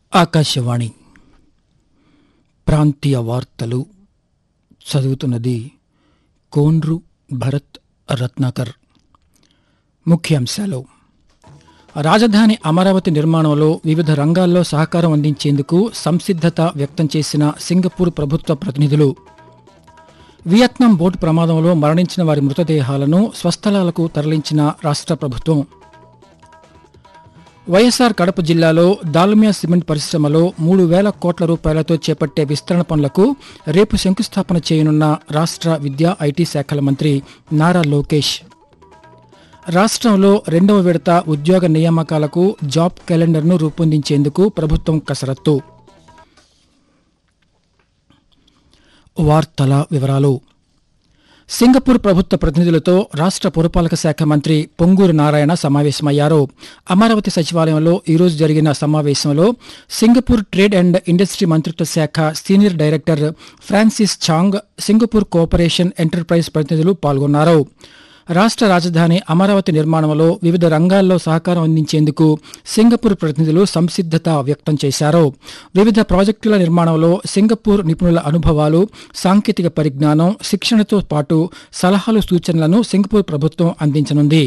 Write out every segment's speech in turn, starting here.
ఆకాశవాణి ప్రాంతీయ వార్తలు చదువుతున్నది కోన్రు భరత్ రత్నాకర్ ముఖ్యాంశాలు రాజధాని అమరావతి నిర్మాణంలో వివిధ రంగాల్లో సహకారం అందించేందుకు సంసిద్ధత వ్యక్తం చేసిన సింగపూర్ ప్రభుత్వ ప్రతినిధులు వియత్నాం బోటు ప్రమాదంలో మరణించిన వారి మృతదేహాలను స్వస్థలాలకు తరలించిన రాష్ట్ర ప్రభుత్వం వైఎస్ఆర్ కడప జిల్లాలో దాల్మియా సిమెంట్ పరిశ్రమలో మూడు వేల కోట్ల రూపాయలతో చేపట్టే విస్తరణ పనులకు రేపు శంకుస్థాపన చేయనున్న రాష్ట్ర విద్యా ఐటీ శాఖల మంత్రి నారా లోకేష్ రాష్ట్రంలో రెండవ విడత ఉద్యోగ నియామకాలకు జాబ్ క్యాలెండర్ను రూపొందించేందుకు ప్రభుత్వం కసరత్తు వార్తల వివరాలు సింగపూర్ ప్రభుత్వ ప్రతినిధులతో రాష్ట్ర పురపాలక శాఖ మంత్రి పొంగూరు నారాయణ సమావేశమయ్యారు అమరావతి సచివాలయంలో ఈరోజు జరిగిన సమావేశంలో సింగపూర్ ట్రేడ్ అండ్ ఇండస్ట్రీ మంత్రిత్వ శాఖ senior director Francis Chang Singapore cooperation enterprise ప్రతినిధులు పాల్గొన్నారు రాష్ట్ర రాజధాని అమరావతి నిర్మాణంలో వివిధ రంగాల్లో సహకారం అందించేందుకు సింగపూర్ ప్రతినిధులు సంసిద్ధత వ్యక్తం చేశారు వివిధ ప్రాజెక్టుల నిర్మాణంలో సింగపూర్ నిపుణుల అనుభవాలు సాంకేతిక పరిజ్ఞానం శిక్షణతో పాటు సలహాలు సూచనలను సింగపూర్ ప్రభుత్వం అందించనుంది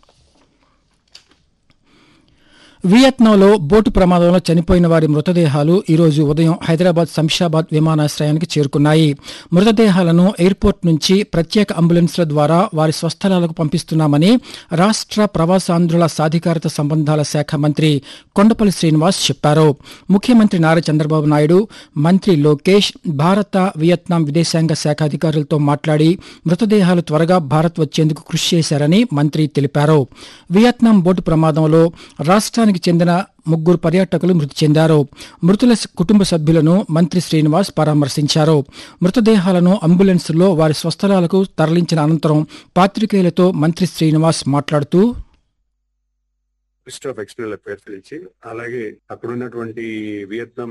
వియత్నాంలో బోటు ప్రమాదంలో చనిపోయిన వారి మృతదేహాలు ఈరోజు ఉదయం హైదరాబాద్ శంషాబాద్ విమానాశ్రయానికి చేరుకున్నాయి మృతదేహాలను ఎయిర్పోర్ట్ నుంచి ప్రత్యేక అంబులెన్స్ల ద్వారా వారి స్వస్థలాలకు పంపిస్తున్నామని రాష్ట్ర ప్రవాసాంధ్రుల సాధికారత సంబంధాల శాఖ మంత్రి కొండపల్లి శ్రీనివాస్ చెప్పారు ముఖ్యమంత్రి నారా చంద్రబాబు నాయుడు మంత్రి లోకేష్ భారత వియత్నాం విదేశాంగ శాఖ అధికారులతో మాట్లాడి మృతదేహాలు త్వరగా భారత్ వచ్చేందుకు కృషి చేశారని మంత్రి తెలిపారు వియత్నాం బోటు ప్రమాదంలో రాష్ట్రానికి చెందిన ముగ్గురు పర్యాటకులు మృతి చెందారు మృతుల కుటుంబ సభ్యులను మంత్రి శ్రీనివాస్ పరామర్శించారు మృతదేహాలను అంబులెన్సుల్లో వారి స్వస్థలాలకు తరలించిన అనంతరం పాత్రికేయులతో మంత్రి శ్రీనివాస్ మాట్లాడుతూ మినిస్టర్ ఆఫ్ ఎక్స్టర్నల్ అఫైర్స్ నుంచి అలాగే అక్కడ ఉన్నటువంటి వియత్నాం